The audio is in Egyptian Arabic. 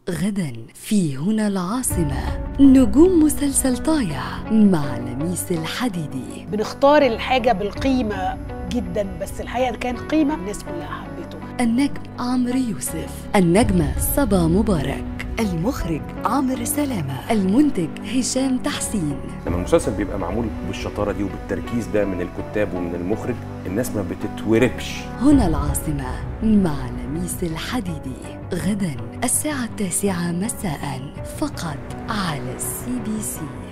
غدا في هنا العاصمة نجوم مسلسل طايع مع لميس الحديدي بنختار الحاجة بالقيمة جدا بس الحقيقة كان قيمة الناس كلها حبته النجم عمرو يوسف النجمة صبا مبارك المخرج عمرو سلامة المنتج هشام تحسين لما المسلسل بيبقى معمول بالشطاره دي وبالتركيز ده من الكتاب ومن المخرج الناس ما بتتوربش هنا العاصمة مع لميس الحديدي غدا الساعة التاسعة مساء فقط على السي بي سي